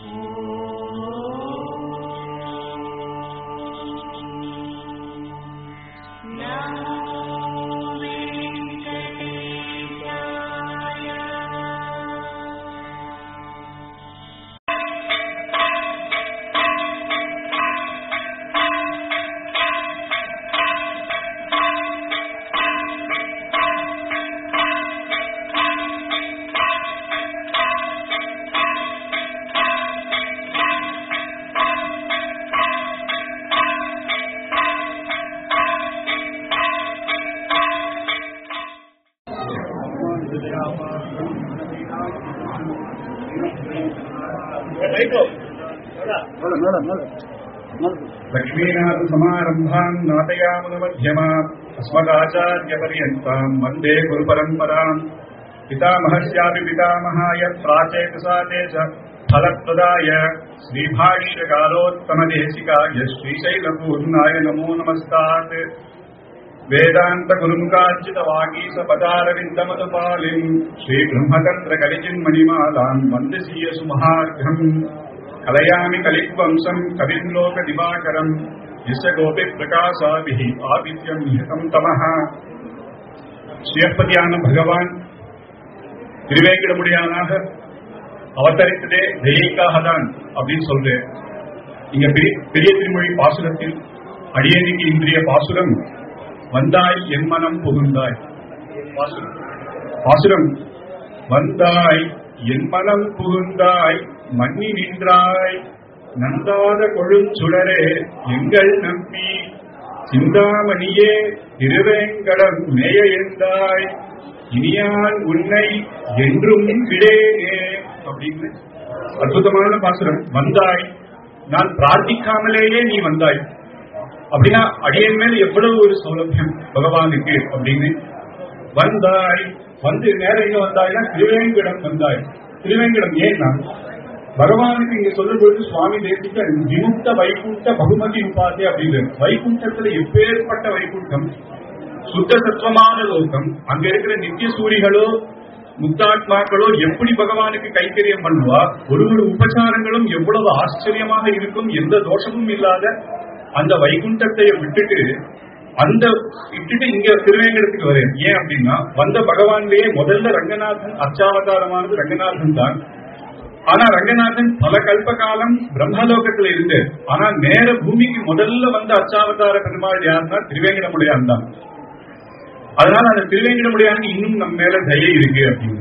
लक्ष्मीनाथसमारम्भाम् नाटयामुनमध्यमाम् अस्मदाचार्यपर्यन्ताम् वन्दे गुरुपरम्पराम् पितामहस्यापि पितामहाय प्राचेतसा ते च फलप्रदाय श्रीभाष्यकालोत्तमदेशिकाय श्रीशैलपूर्णाय नमो नमस्तात् वेदान्तगुरुमुखार्जितवागीसपदारविन्दमतपालिम् श्रीब्रह्मतन्त्रकलिचिन्मणिमालाम् वन्दसीय सुमहार्घम् कलयामि कलिद्वंसम् कविम् लोकदिवाकरम् यस्य गोपिप्रकाशाभिः आदित्यम् निहतम् तमः ஸ்ரீயப்பதியான பகவான் திருவேங்கடமுடியானாக அவதரித்ததே தயைக்காக தான் அப்படின்னு சொல்றேன் இங்க பெரிய பெரிய திருமொழி பாசுரத்தில் அடியேனிக்கு இன்றைய பாசுரம் வந்தாய் என் மனம் புகுந்தாய் பாசுரம் பாசுரம் வந்தாய் என் மனம் புகுந்தாய் மன்னி நின்றாய் நந்தாத கொழுஞ்சுடரே எங்கள் நம்பி சிந்தாமணியே திருவேங்கடம் மேய எந்தாய் இனியான் உன்னை என்றும் விடேனே அப்படின்னு அற்புதமான பாசுரம் வந்தாய் நான் பிரார்த்திக்காமலேயே நீ வந்தாய் அப்படின்னா அடியன் மேல் எவ்வளவு ஒரு சௌலபியம் பகவானுக்கு அப்படின்னு வந்தாய் வந்து நேரம் எங்க வந்தாய்னா திருவேங்கடம் வந்தாய் திருவேங்கடம் ஏன்னா பகவானுக்கு இங்க சொல்லும் பொழுது சுவாமி தேசிக்க விமுக்த வைகுண்ட பகுமதி உபாதி அப்படின்னு வைகுண்டத்துல எப்பேற்பட்ட வைகுண்டம் சுத்த சத்துவமான லோகம் அங்க இருக்கிற நித்திய சூரிகளோ முக்தாத்மாக்களோ எப்படி பகவானுக்கு கைங்கரியம் பண்ணுவா ஒரு ஒரு உபச்சாரங்களும் எவ்வளவு ஆச்சரியமாக இருக்கும் எந்த தோஷமும் இல்லாத அந்த வைகுண்டத்தை விட்டுட்டு அந்த விட்டுட்டு இங்க திருவேங்கடத்துக்கு வரேன் ஏன் அப்படின்னா வந்த பகவான்லயே முதல்ல ரங்கநாதன் அர்ச்சாவதாரமானது ரங்கநாதன் தான் ஆனா ரங்கநாதன் பல கல்ப காலம் பிரம்மலோகத்துல இருந்து ஆனா நேர பூமிக்கு முதல்ல வந்த அர்ச்சாவதார பெருமாள் யாருன்னா திருவேங்கடமுடையான் தான் அதனால அந்த திருவேங்கடமுடையான் இன்னும் நம்ம மேல தயை இருக்கு அப்படின்னு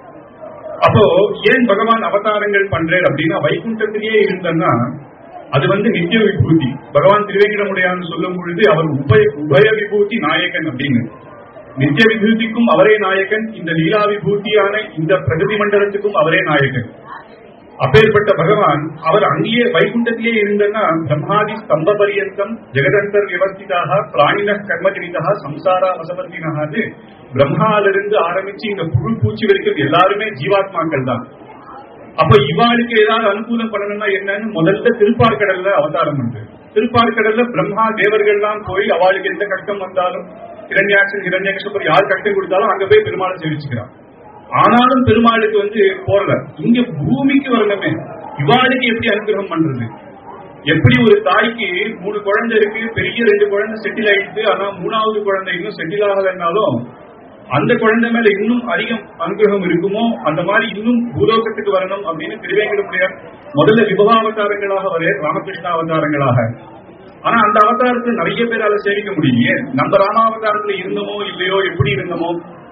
அப்போ ஏன் பகவான் அவதாரங்கள் பண்றேன் அப்படின்னா வைகுண்டத்திலேயே இருந்தன்னா அது வந்து நித்திய விபூதி பகவான் திருவேங்கடமுடையான்னு சொல்லும் பொழுது அவர் உபய உபய விபூதி நாயகன் அப்படின்னு நித்திய விபூதிக்கும் அவரே நாயகன் இந்த லீலா விபூதியான இந்த பிரகதி மண்டலத்துக்கும் அவரே நாயகன் அப்பேற்பட்ட பகவான் அவர் அங்கேயே வைகுண்டத்திலே இருந்தன்னா பிரம்மாதி ஸ்தம்ப பரியந்தம் ஜெகதந்தர் விவஸ்திதாக பிராணின கர்மஜனிதா சம்சாரா வசபத்தினகாது பிரம்மாலிருந்து ஆரம்பிச்சு இந்த புழு பூச்சி வரைக்கும் எல்லாருமே ஜீவாத்மாக்கள் தான் அப்ப இவாளுக்கு ஏதாவது அனுகூலம் பண்ணணும்னா என்னன்னு முதல்ல திருப்பார்கடல்ல அவதாரம் பண்றது திருப்பார்கடல்ல பிரம்மா தேவர்கள்லாம் போய் அவளுக்கு எந்த கஷ்டம் வந்தாலும் இரண்யாட்சன் இரண்யகசபர் யார் கஷ்டம் கொடுத்தாலும் அங்க போய் பெருமாளை சேவிச்சுக்கிறான் ஆனாலும் பெருமாளுக்கு வந்து போறல இங்க பூமிக்கு வரணுமே இவாளுக்கு எப்படி அனுகிரகம் பண்றது எப்படி ஒரு தாய்க்கு மூணு குழந்தை இருக்கு பெரிய ரெண்டு குழந்தை செட்டில் ஆயிடுச்சு ஆனா மூணாவது குழந்தை இன்னும் செட்டில் ஆகலைன்னாலும் அந்த குழந்தை மேல இன்னும் அதிகம் அனுகிரகம் இருக்குமோ அந்த மாதிரி இன்னும் பூலோகத்துக்கு வரணும் அப்படின்னு திருவேங்கடமுடைய முதல்ல விபவாவதாரங்களாக வர ராமகிருஷ்ண அவதாரங்களாக ஆனா அந்த அவதாரத்துல நிறைய பேரால சேவிக்க முடியலையே நம்ம ராமாவதாரத்துல இருந்தோமோ இல்லையோ எப்படி இருந்தோமோ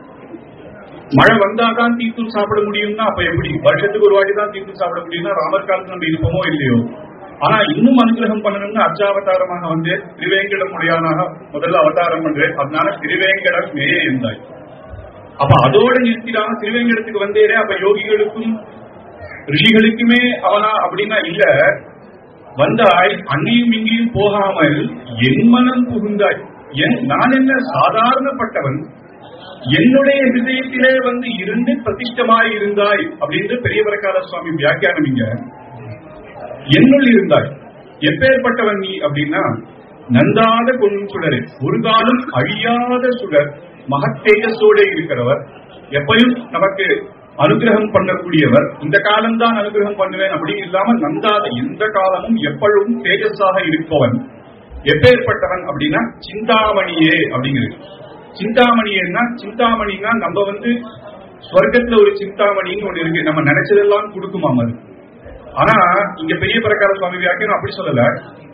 மழை வந்தாதான் தீர்த்தம் சாப்பிட முடியும்னா அப்ப எப்படி வருஷத்துக்கு ஒரு வாட்டி தான் தீர்த்தம் சாப்பிட முடியும்னா ராமர் காலத்துல நம்ம இருப்போமோ இல்லையோ ஆனா இன்னும் அனுகிரகம் பண்ணணும்னு அர்ச்சாவதாரமாக வந்து திருவேங்கடம் முடியானாக முதல்ல அவதாரம் பண்றேன் அதனால திருவேங்கடம் மேயே இருந்தாய் அப்ப அதோட நிறுத்திடாம திருவேங்கடத்துக்கு வந்தேரே அப்ப யோகிகளுக்கும் ரிஷிகளுக்குமே அவனா அப்படின்னா இல்ல வந்தாய் அங்கேயும் இங்கேயும் போகாமல் என் மனம் புகுந்தாய் என் நான் என்ன சாதாரணப்பட்டவன் என்னுடைய ஹிருதயத்திலே வந்து இருந்து பிரதிஷ்டமாய் இருந்தாய் அப்படின்னு பெரிய பிரகார சுவாமி வியாக்கியானம் இங்க என்னுள் இருந்தாய் எப்பேற்பட்டவன் நீ அப்படின்னா நந்தாத பொன்னும் சுடரே ஒரு காலம் அழியாத சுடர் மகத்தேஜஸோட இருக்கிறவர் எப்பயும் நமக்கு அனுகிரகம் பண்ணக்கூடியவர் இந்த காலம்தான் அனுகிரகம் பண்ணுவேன் அப்படின்னு இல்லாம நந்தாத எந்த காலமும் எப்பொழுதும் தேஜஸாக இருப்பவன் எப்பேற்பட்டவன் அப்படின்னா சிந்தாமணியே அப்படிங்கிறது சிந்தாமணியன்னா சிந்தாமணின்னா நம்ம வந்து ஸ்வர்க்கத்துல ஒரு சிந்தாமணின்னு ஒண்ணு இருக்கு நம்ம நினைச்சதெல்லாம் கொடுக்குமாம் அது ஆனா இங்க பெரிய பிரகார சுவாமி வியாக்கியம் அப்படி சொல்லல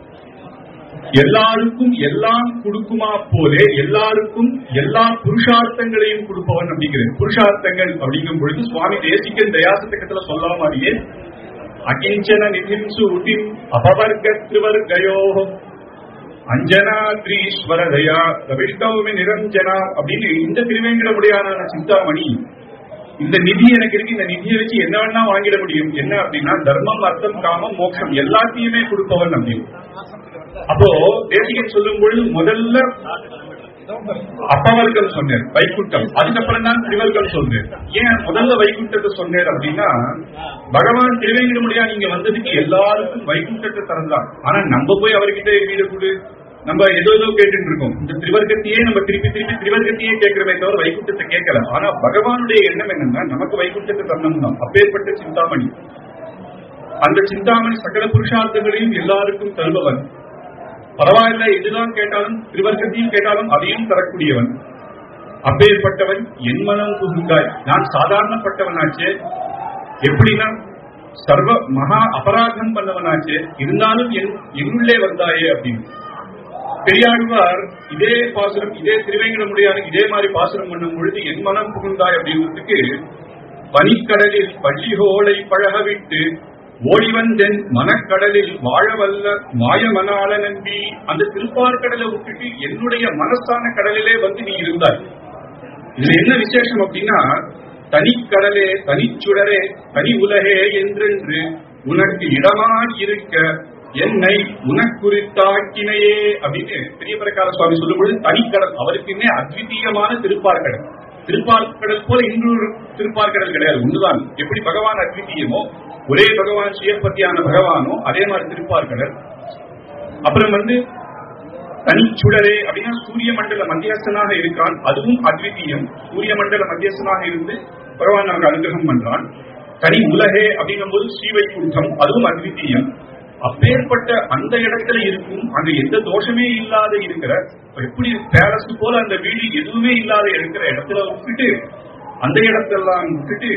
எல்லாருக்கும் எல்லாம் கொடுக்குமா போலே எல்லாருக்கும் எல்லா புருஷார்த்தங்களையும் கொடுப்பவன் அப்படிங்கிறது புருஷார்த்தங்கள் அப்படிங்கும் பொழுது சுவாமி தேசிகன் தயாசத்தக்கத்துல சொல்ல மாதிரியே அகிஞ்சன நிதிம் சூட்டிம் அபவர்க்க திருவர்கயோ அஞ்சனாத்ரீஸ்வர தயா விஷ்ணவுமி நிரஞ்சனா அப்படின்னு இந்த திருவேங்கடமுடியான சிந்தாமணி இந்த நிதி எனக்கு இருக்கு இந்த நிதியை வச்சு என்ன வேணா வாங்கிட முடியும் என்ன அப்படின்னா தர்மம் அர்த்தம் காமம் மோட்சம் எல்லாத்தையுமே கொடுப்பவன் அப்படின்னு அப்போ தேசிகன் சொல்லும் பொழுது முதல்ல அப்பவர்கள் சொன்னேன் வைகுண்டம் அதுக்கப்புறம் தான் திருவர்கள் சொன்னேன் ஏன் முதல்ல வைகுண்டத்தை சொன்னேன் அப்படின்னா பகவான் திருவேங்கடமுடியா நீங்க வந்ததுக்கு எல்லாருக்கும் வைகுண்டத்தை திறந்தான் ஆனா நம்ம போய் அவர்கிட்ட வீடு கொடு நம்ம ஏதோ ஏதோ கேட்டுட்டு இருக்கோம் இந்த திரிவர்க்கத்தையே நம்ம திருப்பி திருப்பி திரிவர்க்கத்தையே கேட்கிறமே தவிர வைகுண்டத்தை கேட்கல ஆனா பகவானுடைய எண்ணம் என்னன்னா நமக்கு வைகுண்டத்தை தரணும் தான் அப்பேற்பட்ட சிந்தாமணி அந்த சிந்தாமணி சகல புருஷார்த்தங்களையும் எல்லாருக்கும் தருபவன் பரவாயில்ல எதுதான் கேட்டாலும் திருவர்க்கத்தையும் கேட்டாலும் அதையும் தரக்கூடியவன் அப்பேற்பட்டவன் என் மனம் புகுந்தாய் நான் சாதாரணப்பட்டவனாச்சே எப்படின்னா சர்வ மகா அபராதம் பண்ணவனாச்சே இருந்தாலும் என் என்னுள்ளே வந்தாயே அப்படின்னு பெரியாழ்வார் இதே பாசுரம் இதே திருவேங்கடமுடியான இதே மாதிரி பாசுரம் பண்ணும் பொழுது என் மனம் புகுந்தாய் அப்படின்றதுக்கு பனிக்கடலில் பள்ளிகோளை பழகவிட்டு ஓடி வந்தென் மனக்கடலில் வாழவல்ல மாயமனால நம்பி அந்த திருப்பார்கடலை விட்டுட்டு என்னுடைய மனசான கடலிலே வந்து நீ இருந்தாய் இதுல என்ன விசேஷம் அப்படின்னா தனிக்கடலே தனிச்சுடரே தனி உலகே என்றென்று உனக்கு இடமாய் இருக்க என்னை உனக்குறித்தாக்கினையே அப்படின்னு பெரிய பிரகார சுவாமி சொல்லும் பொழுது தனிக்கடல் அவருக்குன்னே அத்விதீயமான திருப்பார்கடல் திருப்பார்கடல் போல இன்னொரு திருப்பார்கடல் கிடையாது ஒன்றுதான் எப்படி பகவான் அத்விதீயமோ ஒரே பகவான் சுயப்பத்தியான பகவானோ அதே மாதிரி திருப்பார்கடல் அப்புறம் வந்து தனிச்சுடரே அப்படின்னா சூரிய மண்டல மத்தியஸ்தனாக இருக்கான் அதுவும் அத்விதீயம் சூரிய மண்டல மத்தியஸ்தனாக இருந்து பகவான் நமக்கு அனுகிரகம் பண்றான் தனி உலகே அப்படிங்கும் போது ஸ்ரீவைகுண்டம் அதுவும் அத்விதீயம் அப்பேற்பட்ட அந்த இடத்துல இருக்கும் அங்க எந்த தோஷமே இல்லாத இருக்கிற எப்படி பேலஸ் போல அந்த வீடு எதுவுமே இல்லாத இருக்கிற இடத்துல விட்டுட்டு அந்த இடத்தெல்லாம் விட்டுட்டு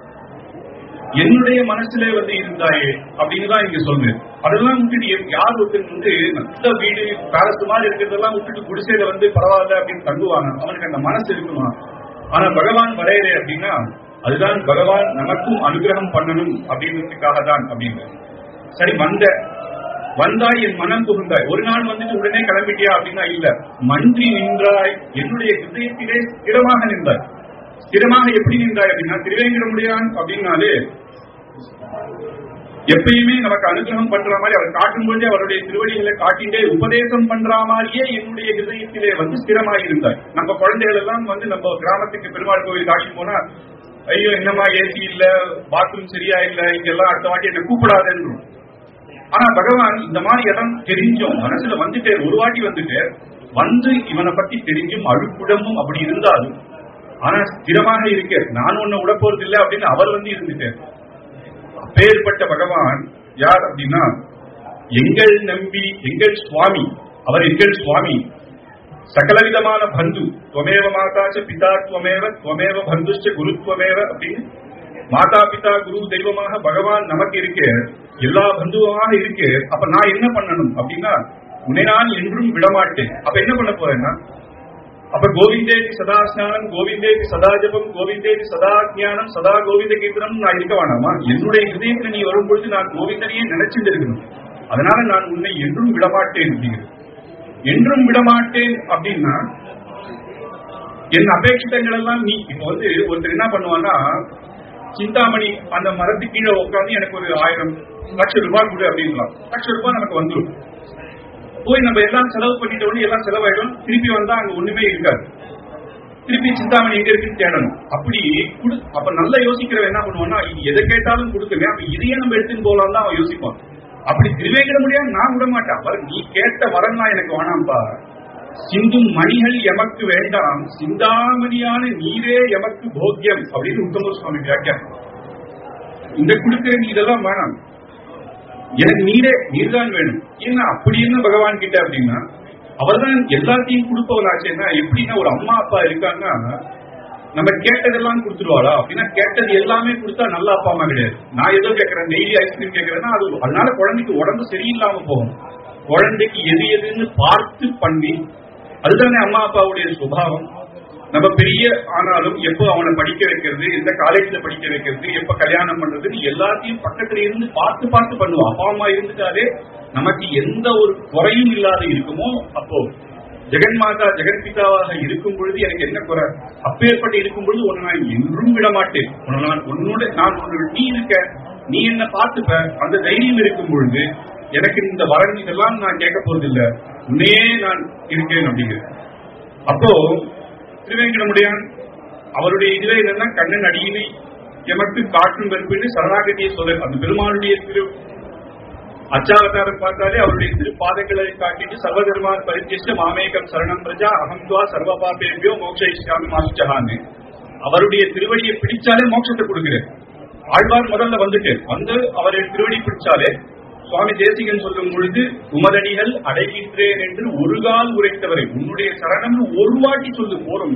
என்னுடைய மனசுல வந்து இருந்தாயே அப்படின்னு தான் இங்க சொல்றேன் அதெல்லாம் விட்டுட்டு யார் ஒருத்தர் வந்து நல்ல வீடு பேலஸ் மாதிரி இருக்கிறதெல்லாம் விட்டுட்டு குடிசையில வந்து பரவாயில்ல அப்படின்னு தங்குவாங்க அவனுக்கு அந்த மனசு இருக்குமா ஆனா பகவான் வரையறே அப்படின்னா அதுதான் பகவான் நமக்கும் அனுகிரகம் பண்ணணும் அப்படின்றதுக்காக தான் அப்படின்னு சரி வந்த வந்தாய் என் மனம் புகுந்தாய் ஒரு நாள் வந்துட்டு உடனே கிளம்பிட்டியா அப்படின்னா இல்ல மன்றி நின்றாய் என்னுடைய ஹிருதயத்திலே ஸ்திரமாக நின்றாய் ஸ்திரமாக எப்படி நின்றாய் அப்படின்னா திருவேங்கடமுடியான் அப்படின்னாலே எப்பயுமே நமக்கு அனுகிரகம் பண்ற மாதிரி அவர் காட்டும் பொழுதே அவருடைய திருவடிகளை காட்டிண்டே உபதேசம் பண்ற மாதிரியே என்னுடைய ஹிருதயத்திலே வந்து ஸ்திரமாக இருந்தாய் நம்ம குழந்தைகள் எல்லாம் வந்து நம்ம கிராமத்துக்கு பெருமாள் கோவில் காட்சி போனா ஐயோ என்னமா ஏசி இல்ல பாத்ரூம் சரியா இல்ல இங்கெல்லாம் அடுத்த வாட்டி என்ன கூப்பிடாதுன்றோம் ஆனா பகவான் இந்த மாதிரி இடம் தெரிஞ்சும் மனசுல வந்துட்டு ஒரு வாட்டி வந்துட்டு வந்து இவனை பத்தி தெரிஞ்சும் அழுக்குடமும் அப்படி இருந்தாலும் ஆனா ஸ்திரமாக இருக்க நான் ஒண்ணு விட போறது இல்லை அப்படின்னு அவர் வந்து இருந்துட்டார் அப்பேற்பட்ட பகவான் யார் அப்படின்னா எங்கள் நம்பி எங்கள் சுவாமி அவர் எங்கள் சுவாமி சகலவிதமான பந்து துவமேவ மாதாச்ச பிதா துவமேவ துவமேவ பந்துஷ்ட குருத்வமேவ அப்படின்னு மாதா பிதா குரு தெய்வமாக பகவான் நமக்கு இருக்கு எல்லா பந்துவமாக இருக்கு அப்ப நான் என்ன பண்ணணும் அப்படின்னா உன்னை நான் என்றும் விடமாட்டேன் அப்ப என்ன பண்ண போறேன்னா அப்ப கோவிந்தேதி சதா ஸ்நானம் கோவிந்தேதி சதா ஜபம் கோவிந்தேதி சதா ஞானம் சதா கோவிந்த கீர்த்தனம் நான் இருக்க வேணாமா என்னுடைய இதயத்துல நீ வரும் பொழுது நான் கோவிந்தனையே நினைச்சிட்டு இருக்கணும் அதனால நான் உன்னை என்றும் விடமாட்டேன் அப்படிங்கிறது என்றும் விடமாட்டேன் அப்படின்னா என் அபேட்சிதங்கள் எல்லாம் நீ இப்ப வந்து ஒருத்தர் என்ன பண்ணுவான்னா சிந்தாமணி அந்த மரத்து கீழே உட்காந்து எனக்கு ஒரு ஆயிரம் லட்சம் ரூபாய் கொடு அப்படின்லாம் லட்சம் ரூபாய் நமக்கு வந்துடும் போய் நம்ம எல்லாம் செலவு பண்ணிட்ட உடனே எல்லாம் செலவாயிடும் திருப்பி வந்தா அங்க ஒண்ணுமே இருக்காது திருப்பி சிந்தாமணி எங்க இருக்குன்னு தேடணும் அப்படி குடு அப்ப நல்லா யோசிக்கிறவன் என்ன பண்ணுவான்னா இது எதை கேட்டாலும் கொடுக்குங்க அப்ப இதையே நம்ம எடுத்துன்னு போலாம் தான் அவன் யோசிப்பான் அப்படி திருவேங்கிட முடியாது நான் விட மாட்டேன் பாரு நீ கேட்ட வரம்லாம் எனக்கு வேணாம்ப்பா சிந்தும் மணிகள் எமக்கு வேண்டாம் சிந்தாமணியான நீரே எமக்கு போக்கியம் அப்படின்னு உத்தம சுவாமி வியாக்கியம் இந்த கொடுக்கிற நீ இதெல்லாம் வேணாம் எனக்கு நீரே நீர்தான் வேணும் ஏன்னா அப்படி என்ன பகவான் கிட்ட அப்படின்னா அவர்தான் எல்லாத்தையும் கொடுப்பவராச்சேன்னா எப்படின்னா ஒரு அம்மா அப்பா இருக்காங்கன்னா நம்ம கேட்டதெல்லாம் கொடுத்துருவாளா அப்படின்னா கேட்டது எல்லாமே கொடுத்தா நல்ல அப்பா அம்மா கிடையாது நான் ஏதோ கேட்கறேன் டெய்லி ஐஸ்கிரீம் கேட்கறேன்னா அது அதனால குழந்தைக்கு உடம்பு சரியில்லாம போகும் குழந்தைக்கு எது எதுன்னு பார்த்து பண்ணி அதுதானே அம்மா அப்பாவுடைய சுபாவம் நம்ம பெரிய ஆனாலும் எப்போ அவனை படிக்க வைக்கிறது எந்த காலேஜ்ல படிக்க வைக்கிறது எப்ப கல்யாணம் பண்றதுன்னு எல்லாத்தையும் பக்கத்துல இருந்து பார்த்து பார்த்து பண்ணுவோம் அப்பா அம்மா இருந்துட்டாலே நமக்கு எந்த ஒரு குறையும் இல்லாத இருக்குமோ அப்போ ஜெகன்மாதா ஜெகன்பிதாவாக இருக்கும் பொழுது எனக்கு என்ன குறை அப்பேற்பட்டு இருக்கும் பொழுது உன்னை நான் என்றும் விட மாட்டேன் உன்னை நான் உன்னோட நான் உன்னோட நீ இருக்க நீ என்ன பார்த்துப்ப அந்த தைரியம் இருக்கும் பொழுது எனக்கு இந்த வரன் இதெல்லாம் நான் கேட்க போறதில்லை உன்னையே நான் இருக்கேன் அப்படிங்கிறது அப்போ திருவேங்கடமுடியான் அவருடைய இதுல என்னன்னா கண்ணன் அடியினை எமக்கு காற்றும் வெறுப்புன்னு சரணாகதியை சொல்ல அந்த பெருமானுடைய திரு அச்சாவதாரம் பார்த்தாலே அவருடைய திருப்பாதங்களை காட்டிட்டு சர்வதர்மான் பரிச்சேஷ மாமேகம் சரணம் பிரஜா அகம்துவா சர்வ பாபேபியோ மோக்ஷயிஷ்யாமி மாசுச்சகான்னு அவருடைய திருவடியை பிடிச்சாலே மோட்சத்தை கொடுக்கிறேன் ஆழ்வார் முதல்ல வந்துட்டு வந்து அவருடைய திருவடி பிடிச்சாலே சுவாமி தேசிகன் சொல்லும் பொழுது உமதடிகள் அடைகின்றேன் என்று ஒரு கால் உரைத்தவரை உன்னுடைய சரணம்னு ஒரு வாட்டி சொல்லு போறோம்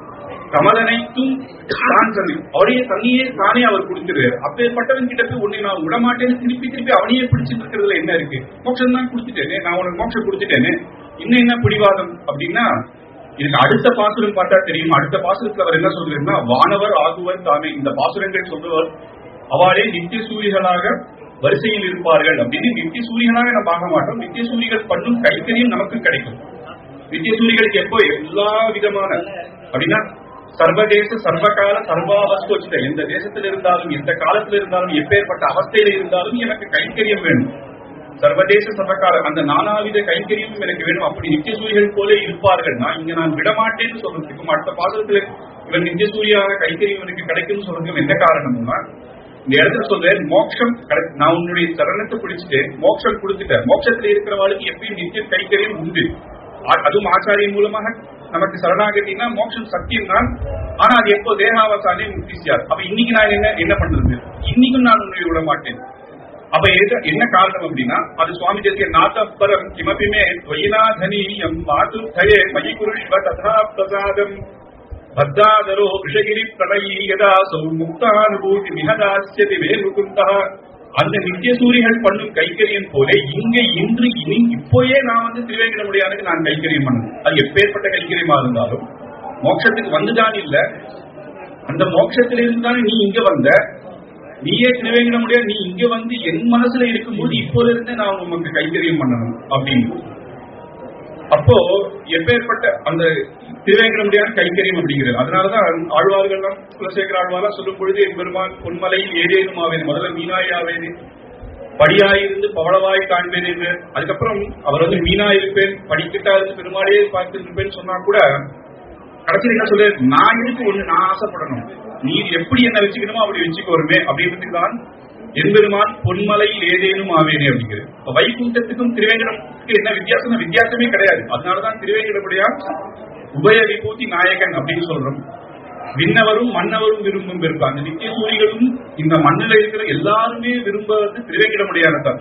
கமலனைத்தும் தான் சொல்லி அவரையே தண்ணியே தானே அவர் கொடுத்துருவாரு அப்பேற்பட்டவன் கிட்ட போய் உன்னை நான் விடமாட்டேன்னு திருப்பி திருப்பி அவனையே பிடிச்சிட்டு இருக்கிறதுல என்ன இருக்கு மோட்சம் தான் கொடுத்துட்டேனே நான் உனக்கு மோட்சம் கொடுத்துட்டேனே இன்னும் என்ன பிடிவாதம் அப்படின்னா இதுக்கு அடுத்த பாசுரம் பார்த்தா தெரியும் அடுத்த பாசுரத்துல அவர் என்ன சொல்றாருன்னா வானவர் ஆகுவர் தாமே இந்த பாசுரங்கள் சொல்றவர் அவளே நித்திய சூரிகளாக வரிசையில் இருப்பார்கள் அப்படின்னு நித்திய சூரியனாக நம்ம பார்க்க மாட்டோம் நித்திய சூரிகள் பண்ணும் கைத்தறியும் நமக்கு கிடைக்கும் நித்திய சூரிகளுக்கு எப்போ எல்லா விதமான அப்படின்னா சர்வதேச சர்வகால சர்வாவஸ்தோச்சித எந்த தேசத்தில் இருந்தாலும் எந்த காலத்தில் இருந்தாலும் எப்பேற்பட்ட அவஸ்தையில இருந்தாலும் எனக்கு கைங்கரியம் வேணும் சர்வதேச சர்வகால அந்த நானாவித கைங்கரியமும் எனக்கு வேணும் அப்படி நித்திய சூரியர்கள் போல இருப்பார்கள் நான் இங்க நான் விடமாட்டேன்னு சொல்றதுக்கும் அடுத்த பாசத்துல இவன் நித்திய சூரியாக கைங்கரியம் எனக்கு கிடைக்கும்னு சொல்றதுக்கும் என்ன காரணம்னா இந்த இடத்துல சொல்றேன் மோட்சம் கிடை- நான் உன்னுடைய சரணத்தை பிடிச்சிட்டு மோட்சம் கொடுத்துட்டேன் மோட்சத்துல இருக்கிறவாளுக்கு எப்பயும் நித்திய கைங்கரியம் உண்டு ஆ- அதுவும் ஆச்சாரியின் மூலமாக நமக்கு சரணாகதினா மோட்சம் சத்தியம் தான் ஆனா அது எப்போ தேகாவசானே முக்தி செய்யாது அப்ப இன்னைக்கு நான் என்ன என்ன பண்றது இன்னைக்கும் நான் உன்னை விட மாட்டேன் அப்ப எது- என்ன காரணம் அப்படின்னா அது சுவாமி தேசிய நாத்தப்பரம் கிமபிமே துவயினாதனீயம் மாதுர்தயே மயி குருஷ்வ ததா பிரசாதம் பத்தாதரோ விஷகிரி பிரணயி யதா சௌ முக்தானுபூதி மிகதாசியதி வேலுகுந்தா அந்த நித்திய சூரியர்கள் பண்ணும் கைக்கரியம் போல இங்க இன்று இனி இப்போயே நான் வந்து திருவேங்கடமுடியானுக்கு நான் கைக்கரியம் பண்ணணும் அது எப்பேற்பட்ட கைக்கரியமா இருந்தாலும் மோட்சத்துக்கு வந்துதான் இல்ல அந்த மோட்சத்திலிருந்து தானே நீ இங்க வந்த நீயே திருவேங்கடமுடியா நீ இங்க வந்து என் மனசுல இருக்கும்போது இப்போல இருந்தே நான் உமக்கு கைக்கரியம் பண்ணணும் அப்படின்னு அப்போ எப்பேற்பட்ட அந்த திருவேங்கடமுடியான கைக்கரியம் அப்படிங்கிறது அதனாலதான் ஆழ்வார்கள்லாம் குலசேகர ஆழ்வாரா சொல்லும் பொழுது என் பெருமான் பொன்மலையில் ஏதேனும் ஆவேன் முதல்ல மீனாய் ஆவேன் படியாயிருந்து பவளவாய் காண்பேன் என்று அதுக்கப்புறம் அவர் வந்து மீனா இருப்பேன் படிக்கிட்டா இருந்து பெருமாளையே பார்த்து இருப்பேன்னு சொன்னா கூட கடைசியில் என்ன சொல்லு நான் இருக்கு ஒண்ணு நான் ஆசைப்படணும் நீ எப்படி என்ன வச்சுக்கணுமோ அப்படி வச்சுக்கோருமே அப்படின்றதுக்கு தான் எம்பெருமான் பொன்மலையில் ஏதேனும் ஆவேனே அப்படிங்கிறது இப்ப வைகுண்டத்துக்கும் திருவேங்கடத்துக்கு என்ன வித்தியாசம் வித்தியாசமே கிடையாது அதனாலதான் திருவேங்கடமுடைய உபய விபூதி நாயகன் அப்படின்னு சொல்றோம் விண்ணவரும் மன்னவரும் விரும்பும் பெருக்கும் அந்த நித்திய சூரிகளும் இந்த மண்ணில் இருக்கிற எல்லாருமே விரும்புவது திருவேங்கடமுடையான தான்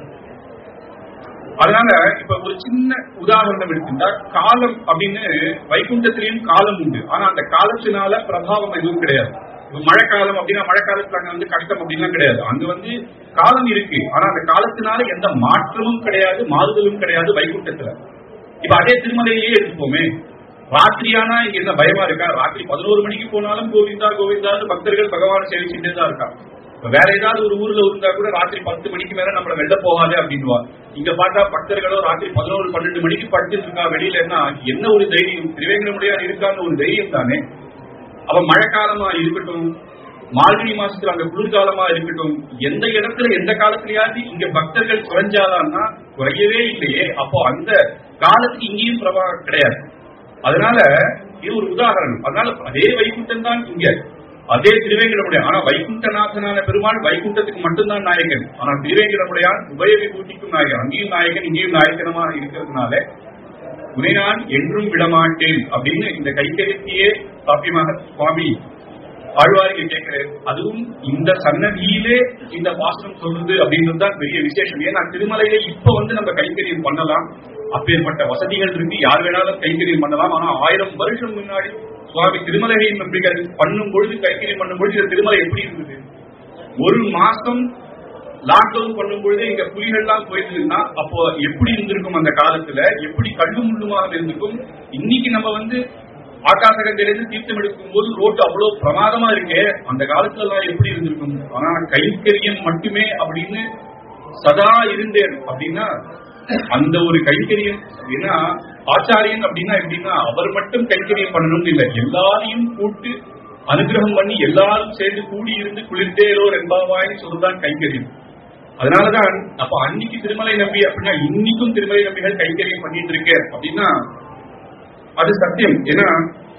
அதனால இப்ப ஒரு சின்ன உதாரணம் எடுத்துட்டா காலம் அப்படின்னு வைகுண்டத்திலையும் காலம் உண்டு ஆனா அந்த காலத்தினால பிரபாவம் எதுவும் கிடையாது இப்ப மழை காலம் அப்படின்னா மழை காலத்துல அங்க வந்து கஷ்டம் அப்படின்லாம் கிடையாது அங்க வந்து காலம் இருக்கு ஆனா அந்த காலத்தினால எந்த மாற்றமும் கிடையாது மாறுதலும் கிடையாது வைகுண்டத்துல இப்ப அதே திருமலையிலேயே எடுத்துப்போமே ராத்திரியானா இங்க என்ன பயமா இருக்கா ராத்திரி பதினோரு மணிக்கு போனாலும் கோவிந்தா கோவிந்தான்னு பக்தர்கள் பகவானை சேவிச்சுட்டே தான் இருக்கா இப்ப வேற ஏதாவது ஒரு ஊர்ல இருந்தா கூட ராத்திரி பத்து மணிக்கு மேல நம்மள வெளில போகாது அப்படின்வா இங்க பார்த்தா பக்தர்களோ ராத்திரி பதினோரு பன்னெண்டு மணிக்கு படுத்துட்டு இருக்கா வெளியில என்ன என்ன ஒரு தைரியம் திருவேங்கடமுடியார் இருக்கான்னு ஒரு தைரியம் தானே அவ மழை காலமா இருக்கட்டும் மார்கழி மாசத்துல அந்த குளிர்காலமா இருக்கட்டும் எந்த இடத்துல எந்த காலத்திலயாவது இங்க பக்தர்கள் குறைஞ்சாதான்னா குறையவே இல்லையே அப்போ அந்த காலத்துக்கு இங்கேயும் பிரபாகம் கிடையாது அதனால இது ஒரு உதாரணம் அதனால அதே வைகுண்டம் தான் இங்க அதே திருவேங்கடமுடைய ஆனா வைகுண்டநாதனான பெருமாள் வைகுண்டத்துக்கு மட்டும்தான் நாயகன் ஆனா திருவேங்கடமுடையான் உபய விபூதிக்கும் நாயகன் அங்கேயும் நாயகன் இங்கேயும் நாயகனமா இருக்கிறதுனால உன்னை நான் என்றும் விடமாட்டேன் அப்படின்னு இந்த கைக்கருத்தியே சாத்தியமாக சுவாமி ஆழ்வாருக்கு கேட்கிறார் அதுவும் இந்த சன்னதியிலே இந்த பாசனம் சொல்லுது அப்படின்றது தான் பெரிய விசேஷம் ஏன்னா திருமலையில இப்ப வந்து நம்ம கைங்கரியம் பண்ணலாம் அப்பேற்பட்ட வசதிகள் இருக்கு யார் வேணாலும் கைங்கரியம் பண்ணலாம் ஆனா ஆயிரம் வருஷம் முன்னாடி சுவாமி திருமலையை நம்பிக்கை பண்ணும் பொழுது கைங்கரியம் பண்ணும் பொழுது இந்த திருமலை எப்படி இருந்தது ஒரு மாசம் லாக்டவுன் பண்ணும் பொழுது இங்க புலிகள்லாம் போயிருந்ததுன்னா அப்போ எப்படி இருந்திருக்கும் அந்த காலத்துல எப்படி கல்லு முள்ளுமாக இருந்திருக்கும் இன்னைக்கு நம்ம வந்து ஆகாசகத்திலிருந்து தீர்த்தம் எடுக்கும் போது ரோட்டு அவ்வளவு பிரமாதமா இருக்கே அந்த காலத்துல எல்லாம் எப்படி இருந்திருக்கும் ஆனா கைக்கரியம் மட்டுமே அப்படின்னு சதா இருந்தேன் அப்படின்னா அந்த ஒரு கைக்கரியம் ஏன்னா ஆச்சாரியன் அப்படின்னா எப்படின்னா அவர் மட்டும் கைக்கரியம் பண்ணணும்னு இல்லை எல்லாரையும் கூட்டு அனுகிரகம் பண்ணி எல்லாரும் சேர்ந்து கூடி இருந்து குளிர்ந்தேலோர் என்பாவாய்னு சொல்றதுதான் கைக்கரியம் அதனாலதான் அப்ப அன்னைக்கு திருமலை நம்பி அப்படின்னா இன்னைக்கும் திருமலை நம்பிகள் கைக்கரியம் பண்ணிட்டு இருக்கேன் அப்படின்னா அது சத்தியம் ஏன்னா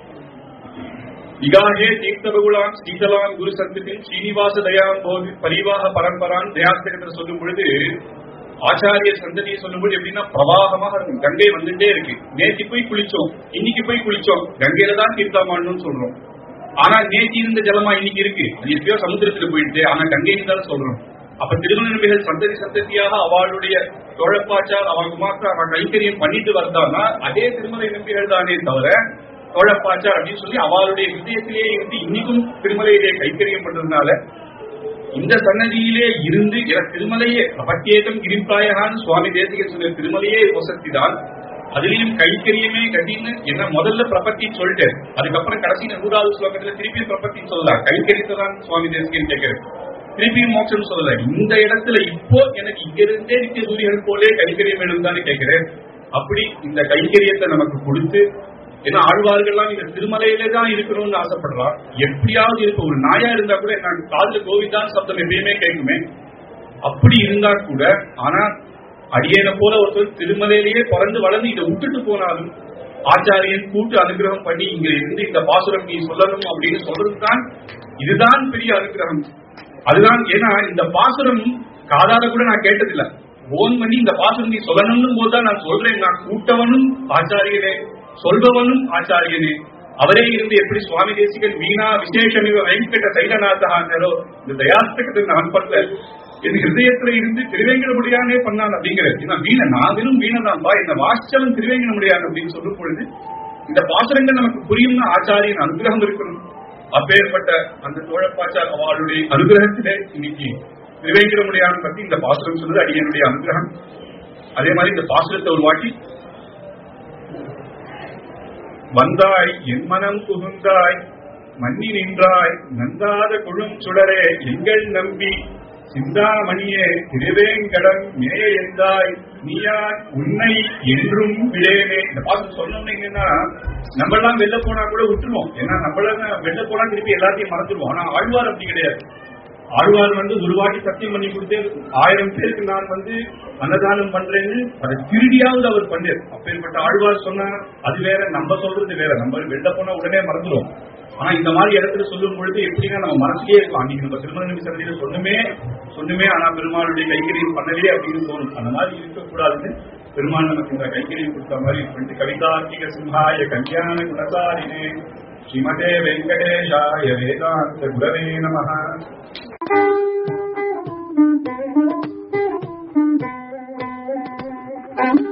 இகாகே தீர்த்தபகுலான் ஸ்ரீதலான் குரு சந்தத்தில் ஸ்ரீனிவாச தயான் போது பரிவாக பரம்பரான் தயாஸ்தகத்தில் சொல்லும் பொழுது ஆச்சாரிய சந்ததியை சொல்லும்போது எப்படின்னா பிரவாகமாக இருக்கும் கங்கை வந்துட்டே இருக்கு நேத்தி போய் குளிச்சோம் இன்னைக்கு போய் குளிச்சோம் கங்கையில தான் தீர்த்தாமான்னு சொல்றோம் ஆனா நேத்தி இருந்த ஜலமா இன்னைக்கு இருக்கு அது எப்பயோ சமுத்திரத்துல போயிட்டு ஆனா கங்கைன்னு தான் சொல்றோம் அப்ப திருமணமிகள் சந்ததி சந்ததியாக அவளுடைய தோழப்பாச்சால் அவளுக்கு மாத்திரம் அவன் கைங்கரியம் பண்ணிட்டு வந்தான்னா அதே திருமலை நம்பிகள் தானே தவிர தோழப்பாச்சார் அப்படின்னு சொல்லி அவளுடைய விஜயத்திலேயே இருந்து இன்னைக்கும் திருமலையிலே கைங்கரியம் பண்றதுனால இந்த சன்னதியிலே இருந்து எனக்கு திருமலையே பிரபத்தியேகம் கிரிப்பாயகான்னு சுவாமி தேசிகன் சொன்ன திருமலையே வசதி தான் அதுலயும் கைக்கரியமே கட்டின்னு என்ன முதல்ல பிரபத்தி சொல்லிட்டு அதுக்கப்புறம் கடைசி நூறாவது ஸ்லோகத்துல திருப்பி பிரபத்தி சொல்லலாம் கைக்கரித்தை தான் சுவாமி தேசிகன் கேட்கிறேன் திருப்பியும் மோட்சம் சொல்லல இந்த இடத்துல இப்போ எனக்கு இங்க இருந்தே நித்திய சூரியன் போலே கைக்கரியம் வேணும் தானே கேட்கிறேன் அப்படி இந்த கைக்கரியத்தை நமக்கு கொடுத்து ஏன்னா ஆழ்வார்கள்லாம் இந்த திருமலையிலே தான் இருக்கணும்னு ஆசைப்படுறா எப்படியாவது இருக்க ஒரு நாயா இருந்தா கூட நான் காதுல கோவிந்தான் சப்தம் எப்பயுமே கேட்குமே அப்படி இருந்தா கூட ஆனா அடியனை போல ஒருத்தர் திருமலையிலேயே பிறந்து வளர்ந்து இதை விட்டுட்டு போனாலும் ஆச்சாரியன் கூட்டு அனுகிரகம் பண்ணி இங்க இருந்து இந்த பாசுரம் நீ சொல்லணும் அப்படின்னு சொல்றதுதான் இதுதான் பெரிய அனுகிரகம் அதுதான் ஏன்னா இந்த பாசுரம் காதால கூட நான் கேட்டதில்ல போன் பண்ணி இந்த பாசுரம் நீ சொல்லணும்னு போதுதான் நான் சொல்றேன் நான் கூட்டவனும் ஆச்சாரியனே சொல்பவனும் ஆச்சாரியனே அவரே இருந்து எப்படி சுவாமி தேசிகன் வீணா விசேஷமிவ வெங்கட சைலநாதகாங்களோ இந்த தயாஸ்தகத்தின் நான் பண்ணல என் ஹிருதயத்துல இருந்து திருவேங்கடமுடியானே பண்ணான் அப்படிங்கிறது ஏன்னா வீண நான் வெறும் வீணதான்பா இந்த வாசிச்சவன் திருவேங்கடமுடியான் அப்படின்னு சொல்லும் பொழுது இந்த பாசுரங்கள் நமக்கு புரியும்னா ஆச்சாரியன் அனுகிரகம் இருக்கணும் அப்பேற்பட்ட அந்த தோழப்பாச்சார் அவளுடைய அனுகிரகத்திலே இன்னைக்கு திருவேங்கடமுடியான் பத்தி இந்த பாசுரம் சொல்றது அடியனுடைய அனுகிரகம் அதே மாதிரி இந்த பாசுரத்தை ஒரு வாட்டி வந்தாய் என் மனம் புகுந்தாய் மன்னி நின்றாய் நந்தாத குழும் சுடரே எங்கள் நம்பி சிந்தாமணியே திருவேங்கடம் மேய எந்தாய் நீயா உன்னை என்றும் விடேனே இந்த பாட்டு சொன்னோம்னு என்னன்னா நம்ம எல்லாம் வெளில போனா கூட விட்டுருவோம் ஏன்னா நம்மள வெளில போனா திருப்பி எல்லாத்தையும் மறந்துடுவோம் ஆனா ஆழ்வார் அப்படி கிடையாது ஆழ்வார் வந்து ஒரு வாட்டி சத்தியம் பண்ணி கொடுத்து ஆயிரம் பேருக்கு நான் வந்து அன்னதானம் பண்றேன்னு அதை திருடியாவது அவர் பண்ணார் அப்பேற்பட்ட ஆழ்வார் சொன்னா அது வேற நம்ம சொல்றது வேற நம்ம வெளில போனா உடனே மறந்துடும் ஆனா இந்த மாதிரி இடத்துல சொல்லும் பொழுது எப்படின்னா நம்ம மனசுலயே இருக்கும் அன்னைக்கு நம்ம திருமண சந்தையில சொன்னுமே சொன்னுமே ஆனா பெருமாளுடைய கைகரியம் பண்ணலையே அப்படின்னு தோணும் அந்த மாதிரி இருக்கக்கூடாதுன்னு பெருமாள் நமக்கு இந்த கைகரியம் கொடுத்த மாதிரி பண்ணிட்டு கவிதார்த்திக சிம்ஹாய கல்யாண குணசாரினே ஸ்ரீமதே வெங்கடேஷாய வேதாந்த குரவே நமஹ Thank you.